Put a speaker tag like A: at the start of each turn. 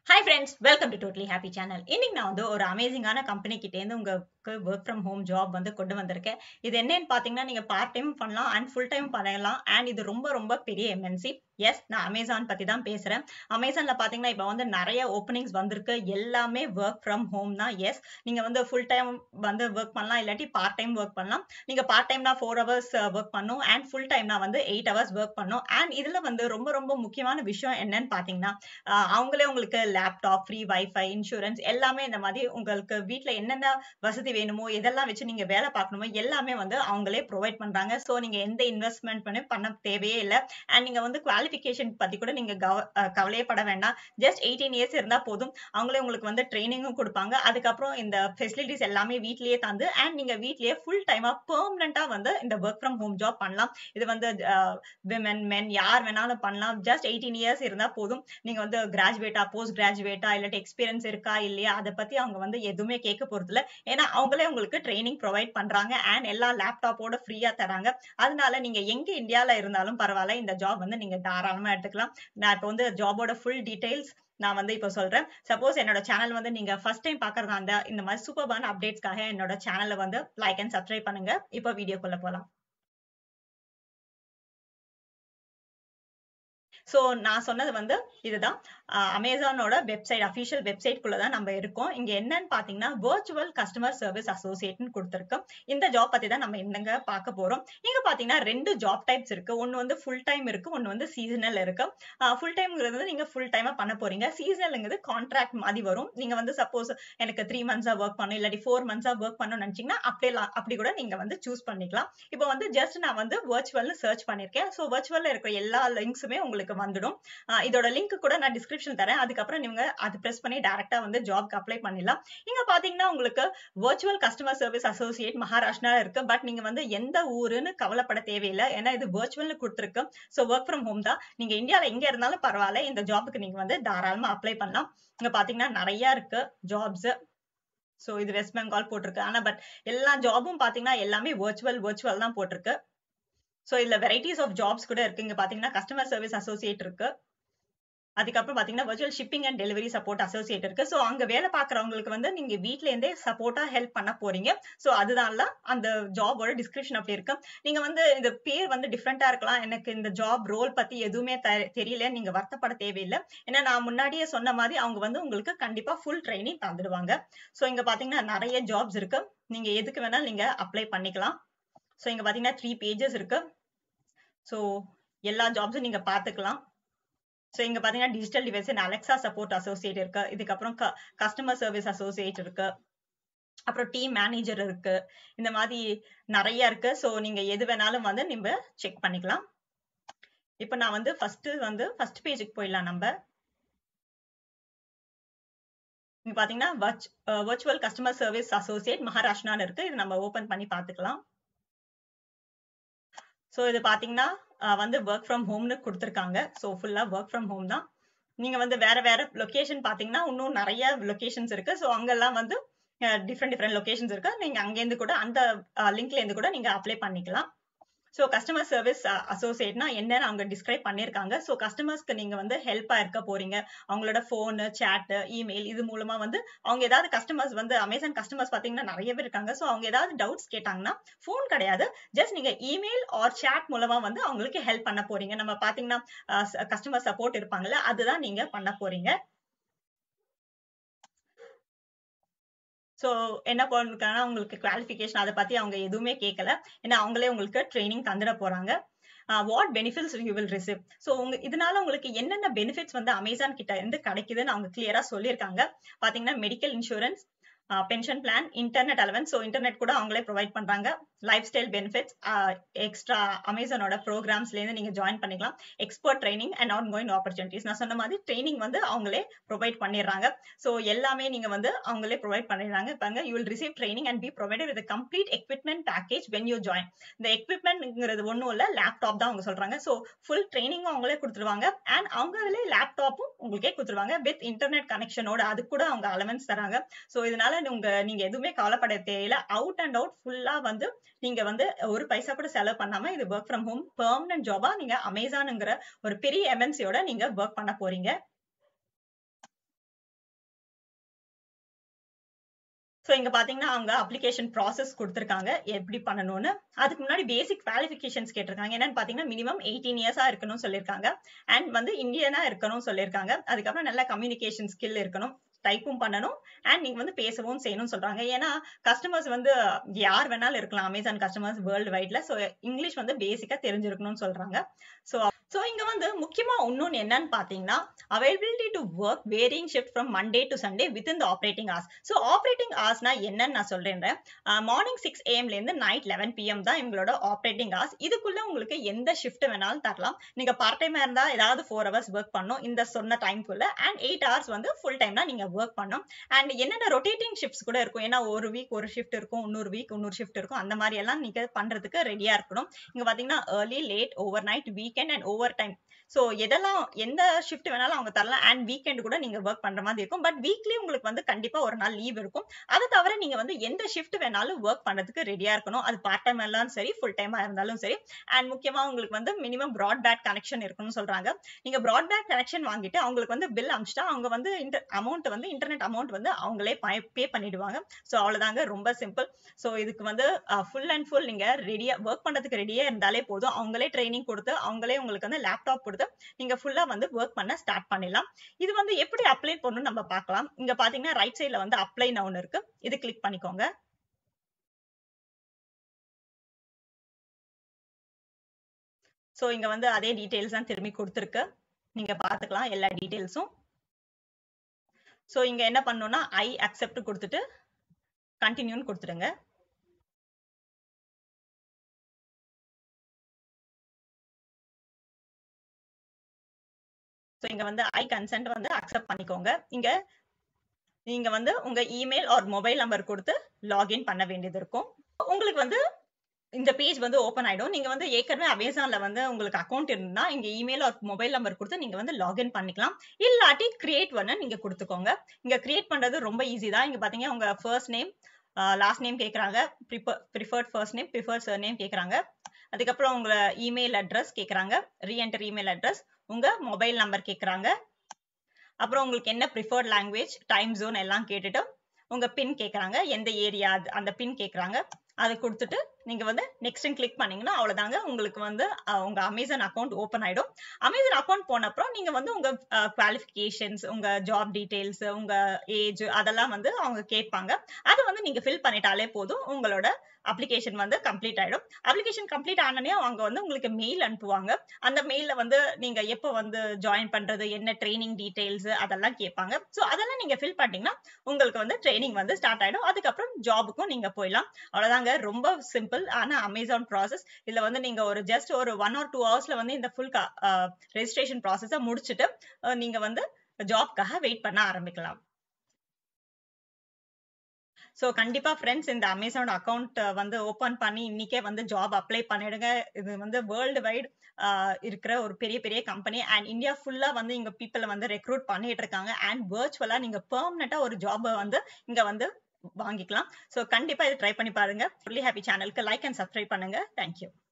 A: hi friends welcome to totally happy channel இன்னைக்கு நான் வந்து ஒரு அமேசிங்கான கம்பெனி கிட்டேருந்து உங்களுக்கு ஒர்க் ஃப்ரம் ஹோம் ஜாப் வந்து கொண்டு வந்திருக்கேன் இது என்னன்னு பார்த்தீங்கன்னா நீங்க பார்ட் டைம் பண்ணலாம் அண்ட் ஃபுல் டைம் பண்ணலாம் அண்ட் இது ரொம்ப ரொம்ப பெரிய எம்என்சி எஸ் நான் அமேசான் பத்தி தான் பேசுறேன் அமேசான்ல பாத்தீங்கன்னா இப்போ வந்து நிறைய ஓப்பனிங்ஸ் வந்திருக்கு எல்லாமே ஒர்க் ஃப்ரம் ஹோம் தான் எஸ் நீங்க வந்து ஃபுல் டைம் வந்து ஒர்க் பண்ணலாம் இல்லாட்டி பார்ட் டைம் ஒர்க் பண்ணலாம் நீங்க பார்ட் டைம்னா ஃபோர் ஹவர்ஸ் ஒர்க் பண்ணும் அண்ட் ஃபுல் டைம்னா வந்து எயிட் ஹவர்ஸ் ஒர்க் பண்ணும் அண்ட் இதுல வந்து ரொம்ப ரொம்ப முக்கியமான விஷயம் என்னன்னு பாத்தீங்கன்னா ஆஹ் அவங்களே உங்களுக்கு லேப்டாப் ஃப்ரீ வைஃபை இன்சூரன்ஸ் எல்லாமே இந்த மாதிரி உங்களுக்கு வீட்ல என்னென்ன வசதி வேணுமோ எதெல்லாம் வச்சு நீங்க வேலை பார்க்கணுமோ எல்லாமே வந்து அவங்களே ப்ரொவைட் பண்றாங்க ஸோ நீங்க எந்த இன்வெஸ்ட்மெண்ட் பண்ணி பண்ண தேவையே இல்லை அண்ட் நீங்க வந்து குவாலிஃபிகேஷன் பத்தி கூட நீங்க கவ அஹ் கவலையே பட வேண்டாம் ஜஸ்ட் எயிட்டீன் இயர்ஸ் இருந்தா போதும் அவங்களே உங்களுக்கு வந்து ட்ரைனிங்கும் கொடுப்பாங்க அதுக்கப்புறம் இந்த ஃபெசிலிட்டிஸ் எல்லாமே வீட்லயே தந்து அண்ட் நீங்க வீட்லயே ஃபுல் டைமா பெர்மனண்டா வந்து இந்த ஒர்க் ஃப்ரம் ஹோம் ஜாப் பண்ணலாம் இது வந்து விமன் மென் யார் வேணாலும் பண்ணலாம் ஜஸ்ட் எயிட்டீன் இயர்ஸ் இருந்தா போதும் நீங்க வந்து கிராஜுவேட்டா போஸ்ட் கிராஜுவேட்டா இல்லாட்டி எக்ஸ்பீரியன்ஸ் இருக்கா இல்லையா அதை பத்தி அவங்க வந்து எதுவுமே கேட்க போறது இல்ல ஏன்னா அவங்களே உங்களுக்கு ட்ரைனிங் ப்ரொவைட் பண்றாங்க அண்ட் எல்லா லேப்டாப்போட ஃப்ரீயா தராங்க அதனால நீங்க எங்க இந்தியால இருந்தாலும் பரவாயில்ல இந்த ஜாப் வந்து நீங்க தாராளமா எடுத்துக்கலாம் நான் இப்போ வந்து ஜாபோட ஃபுல் டீடைல்ஸ் நான் வந்து இப்போ சொல்றேன் சப்போஸ் என்னோட சேனல் வந்து நீங்க ஃபர்ஸ்ட் டைம் பாக்குறதா இருந்தா இந்த மாதிரி சூப்பர்பான அப்டேட்ஸ்க்காக என்னோட சேனலை வந்து லைக் அண்ட் சப்ஸ்கிரைப் பண்ணுங்க இப்போ வீடியோக்குள்ள போலாம் ஸோ நான் சொன்னது வந்து இதுதான் அமேசானோட வெப்சைட் அஃபிஷியல் வெப்சைட் குள்ள தான் நம்ம இருக்கோம் இங்க என்னன்னு பாத்தீங்கன்னா வர்ச்சுவல் கஸ்டமர் சர்வீஸ் அசோசியேட்னு கொடுத்துருக்கோம் இந்த ஜாப் பத்தி தான் நம்ம என்னங்க பார்க்க போறோம் இங்க பாத்தீங்கன்னா ரெண்டு ஜாப் டைப்ஸ் இருக்கு ஒன்னு வந்து ஃபுல் டைம் இருக்கு ஒன்னு வந்து சீசனல் இருக்கு ஃபுல் டைம்ங்கிறது வந்து நீங்க ஃபுல் டைமா பண்ண போறீங்க சீசனல்ங்கிறது கான்ட்ராக்ட் மாதிரி வரும் நீங்க வந்து சப்போஸ் எனக்கு த்ரீ மந்த்ஸா ஒர்க் பண்ணும் இல்லாட்டி ஃபோர் மந்த்ஸா ஒர்க் பண்ணணும்னு நினைச்சீங்கன்னா அப்படி அப்படி கூட நீங்க வந்து சூஸ் பண்ணிக்கலாம் இப்போ வந்து ஜஸ்ட் நான் வந்து வர்ச்சுவல்னு சர்ச் பண்ணிருக்கேன் ஸோ வர்ச்சுவல்ல இருக்கிற எல்லா லிங்க்ஸுமே உங்களுக்கு வந்துடும் இதோட லிங்க் கூட நான் டிஸ்கிரிப்ஷன் தரேன் அதுக்கப்புறம் நீங்க அது பிரஸ் பண்ணி டேரக்டா வந்து ஜாப்க்கு அப்ளை பண்ணிடலாம் இங்க பாத்தீங்கன்னா உங்களுக்கு virtual customer service associate Maharashtra இருக்கு பட் நீங்க வந்து எந்த ஊருன்னு கவலைப்பட தேவையில்லை ஏன்னா இது வர்ச்சுவல்னு கொடுத்துருக்கு ஸோ ஒர்க் ஃப்ரம் ஹோம் தான் நீங்க இந்தியால எங்க இருந்தாலும் பரவாயில்ல இந்த ஜாபுக்கு நீங்க வந்து தாராளமா அப்ளை பண்ணலாம் இங்க பாத்தீங்கன்னா நிறைய இருக்கு ஜாப்ஸ் ஸோ இது வெஸ்ட் பெங்கால் போட்டிருக்கு ஆனா பட் எல்லா ஜாபும் பாத்தீங்கன்னா எல்லாமே வர்ச்சுவல் வர்ச்சுவல் தான் போட்டிருக்கு ஸோ இதுல வெரைட்டிஸ் ஆஃப் ஜாப்ஸ் கூட இருக்கு இங்க பாத்தீங்கன்னா கஸ்டமர் சர்வீஸ் அசோசியேட் இருக்கு அதுக்கப்புறம் பாத்தீங்கன்னா virtual shipping and delivery support associate இருக்கு ஸோ அங்க வேலை பாக்குறவங்களுக்கு வந்து நீங்க வீட்ல இருந்தே சப்போர்ட்டா ஹெல்ப் பண்ண போறீங்க ஸோ அதனால அந்த ஜாபோட டிஸ்கிரிப்ஷன் அப்படி இருக்கு நீங்க வந்து இந்த பேர் வந்து டிஃப்ரெண்டா இருக்கலாம் எனக்கு இந்த ஜாப் ரோல் பத்தி எதுவுமே தெரியல நீங்க வருத்தப்பட தேவையில்லை ஏன்னா நான் முன்னாடியே சொன்ன மாதிரி அவங்க வந்து உங்களுக்கு கண்டிப்பா ஃபுல் ட்ரைனிங் தந்துடுவாங்க ஸோ இங்க பாத்தீங்கன்னா நிறைய ஜாப்ஸ் இருக்கு நீங்க எதுக்கு வேணாலும் நீங்க அப்ளை பண்ணிக்கலாம் ஸோ இங்க பாத்தீங்கன்னா த்ரீ பேஜஸ் இருக்கு ஸோ எல்லா ஜாப்ஸும் நீங்க பாத்துக்கலாம் ஸோ இங்க பாத்தீங்கன்னா digital device Alexa support associate இருக்கு இதுக்கப்புறம் கஸ்டமர் சர்வீஸ் அசோசியேட் இருக்கு அப்புறம் டீம் மேனேஜர் இருக்கு இந்த மாதிரி நிறைய இருக்கு ஸோ நீங்க எது வேணாலும் வந்து நீங்க செக் பண்ணிக்கலாம் இப்போ நான் வந்து ஃபர்ஸ்ட் வந்து ஃபர்ஸ்ட் பேஜுக்கு போயிடலாம் நம்ம இங்க பாத்தீங்கன்னா வர்ச்சுவல் கஸ்டமர் சர்வீஸ் அசோசியேட் மகாராஷ்டிரான்னு இருக்கு இது நம்ம ஓபன் பண்ணி பாத்துக்கலாம் ஸோ இது பாத்தீங்கன்னா வந்து ஒர்க் ஃப்ரம் ஹோம்னு கொடுத்துருக்காங்க ஸோ ஃபுல்லா ஒர்க் ஃப்ரம் ஹோம் தான் நீங்க வந்து வேற வேற லொகேஷன் பாத்தீங்கன்னா இன்னும் நிறைய லொகேஷன்ஸ் இருக்கு ஸோ அங்கெல்லாம் வந்து டிஃப்ரெண்ட் டிஃப்ரெண்ட் லொகேஷன்ஸ் இருக்கு நீங்க அங்கேருந்து கூட அந்த லிங்க்ல இருந்து கூட நீங்க அப்ளை பண்ணிக்கலாம் ஸோ கஸ்டமர் சர்வீஸ் அசோசியேட்னா என்னன்னு அவங்க டிஸ்கிரைப் பண்ணியிருக்காங்க ஸோ கஸ்டமர்ஸ்க்கு நீங்க வந்து ஹெல்ப்பா இருக்க போறீங்க அவங்களோட ஃபோனு சேட் இமெயில் இது மூலமா வந்து அவங்க ஏதாவது கஸ்டமர்ஸ் வந்து அமேசான் கஸ்டமர்ஸ் பாத்தீங்கன்னா நிறைய பேர் இருக்காங்க ஸோ அவங்க ஏதாவது டவுட்ஸ் கேட்டாங்கன்னா ஃபோன் கிடையாது ஜஸ்ட் நீங்க இமெயில் ஆர் சேட் மூலமா வந்து அவங்களுக்கு ஹெல்ப் பண்ண போறீங்க நம்ம பாத்தீங்கன்னா கஸ்டமர் சப்போர்ட் இருப்பாங்கல்ல அதுதான் நீங்க பண்ண போறீங்க ஸோ என்ன பண்ணிருக்காங்கன்னா உங்களுக்கு குவாலிஃபிகேஷன் அதை பத்தி அவங்க எதுவுமே கேட்கல ஏன்னா அவங்களே உங்களுக்கு ட்ரைனிங் தந்துட போறாங்க what benefits you will receive so உங்க இதனால உங்களுக்கு என்னென்ன பெனிஃபிட்ஸ் வந்து அமேசான் கிட்ட இருந்து கிடைக்குதுன்னு அவங்க கிளியரா சொல்லியிருக்காங்க பாத்தீங்கன்னா medical insurance pension plan internet allowance so internet கூட அவங்களே ப்ரொவைட் பண்றாங்க லைஃப் ஸ்டைல் பெனிஃபிட்ஸ் எக்ஸ்ட்ரா அமேசானோட ப்ரோக்ராம்ஸ்ல இருந்து நீங்க ஜாயின் பண்ணிக்கலாம் expert training and ongoing opportunities நான் சொன்ன மாதிரி ட்ரைனிங் வந்து அவங்களே ப்ரொவைட் பண்ணிடுறாங்க ஸோ எல்லாமே நீங்க வந்து அவங்களே ப்ரொவைட் பண்ணிடுறாங்க பாருங்க you will receive training and be provided with complete equipment package when you join இந்த எக்யூப்மெண்ட்ங்கிறது ஒன்றும் இல்லை லேப்டாப் தான் அவங்க சொல்றாங்க ஸோ ஃபுல் ட்ரைனிங்கும் அவங்களே கொடுத்துருவாங்க அண்ட் அவங்களே லேப்டாப்பும் உங்களுக்கே கொடுத்துருவாங்க வித் இன்டர்நெட் கனெக்ஷனோட அது கூட அவங்க அலவன்ஸ் தராங்க ஸோ இதனால உங்க நீங்க எதுவுமே கவலைப்பட தேவையில்ல அவுட் அண்ட் அவுட் ஃபுல்லா வந்து நீங்க வந்து ஒரு பைசா கூட செலவு பண்ணாம இது ஒர்க் ஃப்ரம் ஹோம் பெர்மனன்ட் ஜாபா நீங்க அமேசானுங்கிற ஒரு பெரிய எம்என்சியோட நீங்க ஒர்க் பண்ண போறீங்க ஸோ இங்க பாத்தீங்கன்னா அவங்க அப்ளிகேஷன் ப்ராசஸ் கொடுத்துருக்காங்க எப்படி பண்ணணும்னு அதுக்கு முன்னாடி பேசிக் குவாலிஃபிகேஷன்ஸ் கேட்டிருக்காங்க என்னன்னு பாத்தீங்கன்னா மினிமம் எயிட்டீன் இயர்ஸா இருக்கணும்னு சொல்லியிருக்காங்க அண்ட் வந்து இந்தியனா இருக்கணும்னு சொல்லியிருக்காங்க அதுக்கப்புறம் நல்ல கம்யூனிகேஷன் ஸ்கில் இருக்கணும் டைப்பும் பண்ணணும் அண்ட் நீங்க வந்து பேசவும் செய்யணும்னு சொல்றாங்க ஏன்னா கஸ்டமர்ஸ் வந்து யார் வேணாலும் இருக்கலாம் அமேசான் கஸ்டமர்ஸ் வேர்ல்டு வைட்ல ஸோ இங்கிலீஷ் வந்து பேசிக்கா தெரிஞ்சிருக்கணும்னு சொல்றாங்க ஸோ ஸோ இங்க வந்து முக்கியமா இன்னொன்னு என்னன்னு பாத்தீங்கன்னா availability to work varying shift from Monday to Sunday within the operating hours so operating ஹார்ஸ்னா என்னன்னு நான் சொல்றேன் மார்னிங் சிக்ஸ் ஏஎம்ல இருந்து நைட் லெவன் பிஎம் தான் எங்களோட ஆப்ரேட்டிங் ஹார்ஸ் இதுக்குள்ள உங்களுக்கு எந்த ஷிஃப்ட் வேணாலும் தரலாம் நீங்க பார்ட் டைமா இருந்தா ஏதாவது ஃபோர் ஹவர்ஸ் ஒர்க் பண்ணும் இந்த சொன்ன டைம்குள்ள அண்ட் எயிட் ஹவர்ஸ் வந்து ஃபுல் டைம்னா நீங்க ஒர்க் பண்ணும் அண்ட் என்னென்ன ரொட்டேட்டிங் ஷிஃப்ட்ஸ் கூட இருக்கும் ஏன்னா ஒரு வீக் ஒரு ஷிஃப்ட் இருக்கும் இன்னொரு வீக் இன்னொரு ஷிஃப்ட் இருக்கும் அந்த மாதிரி எல்லாம் நீங்க பண்றதுக்கு ரெடியா இருக்கணும் இங்க பாத்தீங்கன்னா early late over night weekend and over time so எதெல்லாம் எந்த ஷிஃப்ட் வேணாலும் அவங்க தரலாம் அண்ட் வீக்கெண்ட் கூட நீங்க ஒர்க் பண்ற மாதிரி இருக்கும் பட் வீக்லி உங்களுக்கு வந்து கண்டிப்பா ஒரு நாள் லீவ் இருக்கும் அதை தவிர நீங்க வந்து எந்த ஷிஃப்ட் வேணாலும் ஒர்க் பண்றதுக்கு ரெடியா இருக்கணும் அது பார்ட் டைம் இருந்தாலும் சரி ஃபுல் டைமா இருந்தாலும் சரி அண்ட் முக்கியமா உங்களுக்கு வந்து மினிமம் ப்ராட்பேண்ட் கனெக்ஷன் இருக்கணும்னு சொல்றாங்க நீங்க ப்ராட்பேண்ட் கனெக்ஷன் வாங்கிட்டு அவங்களுக்கு வந்து பில் அமிச்சிட்டா அவங்க வந்து அமௌண்ட் வந்து இன்டர்நெட் அமௌண்ட் வந்து அவங்களே பே பண்ணிடுவாங்க ஸோ அவ்வளவுதாங்க ரொம்ப சிம்பிள் ஸோ இதுக்கு வந்து ஃபுல் அண்ட் ஃபுல் நீங்க ரெடியா ஒர்க் பண்றதுக்கு ரெடியா இருந்தாலே போதும் அவங்களே ட்ரைனிங் கொடுத்து அவங்களே உங்களுக்கு வந்து லேப்டாப் கொடுத்து நீங்க ஃபுல்லா வந்து ஒர்க் பண்ண ஸ்டார்ட் பண்ணிடலாம் இது வந்து எப்படி அப்ளை பண்ணணும் நம்ம பார்க்கலாம் இங்க பாத்தீங்கன்னா ரைட் சைட்ல வந்து அப்ளை நவுன் இருக்கு இது கிளிக் பண்ணிக்கோங்க ஸோ இங்க வந்து அதே டீடைல்ஸ் தான் திரும்பி கொடுத்துருக்கு நீங்க பாத்துக்கலாம் எல்லா டீடைல்ஸும் ஸோ இங்க என்ன பண்ணணும்னா ஐ அக்செப்ட் கொடுத்துட்டு கண்டினியூன்னு கொடுத்துடுங்க ஸோ இங்க வந்து ஐ கன்சென்ட் வந்து அக்செப்ட் பண்ணிக்கோங்க இங்க நீங்க வந்து உங்க இமெயில் ஆர் மொபைல் நம்பர் கொடுத்து லாகின் பண்ண வேண்டியது இருக்கும் உங்களுக்கு வந்து இந்த பேஜ் வந்து ஓப்பன் ஆயிடும் நீங்க வந்து ஏற்கனவே அமேசான்ல வந்து உங்களுக்கு அக்கௌண்ட் இருந்தா இங்க இமெயில் ஆர் மொபைல் நம்பர் கொடுத்து நீங்க வந்து லாகின் பண்ணிக்கலாம் இல்லாட்டி கிரியேட் பண்ண நீங்க கொடுத்துக்கோங்க இங்க கிரியேட் பண்றது ரொம்ப ஈஸி தான் இங்க பாத்தீங்க உங்க ஃபர்ஸ்ட் நேம் லாஸ்ட் நேம் கேக்குறாங்க preferred first name preferred surname கேக்குறாங்க அதுக்கப்புறம் உங்க இமெயில் அட்ரஸ் கேக்குறாங்க ரீஎன்டர் இமெயில் அட்ரஸ் உங்க மொபைல் நம்பர் கேக்குறாங்க அப்புறம் உங்களுக்கு என்ன ப்ரிஃபர்ட் லாங்குவேஜ் டைம் ஜோன் எல்லாம் கேட்டுட்டு உங்க பின் கேக்குறாங்க எந்த ஏரியா அந்த பின் கேக்குறாங்க அதை கொடுத்துட்டு நீங்க வந்து நெக்ஸ்ட் கிளிக் பண்ணீங்கன்னா அவ்வளவுதாங்க உங்களுக்கு வந்து உங்க அமேசான் அக்கௌண்ட் ஓப்பன் ஆயிடும் அமேசான் அக்கௌண்ட் போன அப்புறம் நீங்க வந்து உங்க குவாலிஃபிகேஷன்ஸ் உங்க ஜாப் டீடைல்ஸ் உங்க ஏஜ் அதெல்லாம் வந்து அவங்க கேட்பாங்க அதை வந்து நீங்க ஃபில் பண்ணிட்டாலே போதும் உங்களோட அப்ளிகேஷன் வந்து கம்ப்ளீட் ஆயிடும் அப்ளிகேஷன் கம்ப்ளீட் ஆனனே அவங்க வந்து உங்களுக்கு மெயில் அனுப்புவாங்க அந்த மெயில வந்து நீங்க எப்போ வந்து ஜாயின் பண்றது என்ன ட்ரைனிங் டீடைல்ஸ் அதெல்லாம் கேட்பாங்க ஸோ அதெல்லாம் நீங்க ஃபில் பண்ணீங்கன்னா உங்களுக்கு வந்து ட்ரைனிங் வந்து ஸ்டார்ட் ஆயிடும் அதுக்கப்புறம் ஜாபுக்கும் நீங்க போயிடலாம் அவ்வளவுதாங்க ரொம்ப சிம்பிள் ஆனா அமேசான் ப்ராசஸ் இதுல வந்து நீங்க ஒரு ஜஸ்ட் ஒரு ஒன் ஆர் டூ ஹவர்ஸ்ல வந்து இந்த ஃபுல் ரெஜிஸ்ட்ரேஷன் ப்ராசஸை முடிச்சுட்டு நீங்க வந்து ஜாப்க்காக வெயிட் பண்ண ஆரம்பிக்கலாம் ஸோ கண்டிப்பா ஃப்ரெண்ட்ஸ் இந்த அமேசான் அக்கௌண்ட் வந்து ஓபன் பண்ணி இன்னைக்கே வந்து ஜாப் அப்ளை பண்ணிடுங்க இது வந்து வேர்ல்டு வைட் இருக்கிற ஒரு பெரிய பெரிய கம்பெனி அண்ட் இந்தியா ஃபுல்லா வந்து இங்க பீப்புளை வந்து ரெக்ரூட் பண்ணிட்டு இருக்காங்க அண்ட் வேர்ச்சுவலா நீங்க பெர்மனண்டா ஒரு ஜாப் வந்து இங்க வந்து வாங்கிக்கலாம் ஸோ கண்டிப்பா இதை ட்ரை பண்ணி பாருங்க ஃபுல்லி ஹாப்பி சேனலுக்கு லைக் அண்ட் சப்ஸ்கிரைப் பண்ணுங்க தேங்க்யூ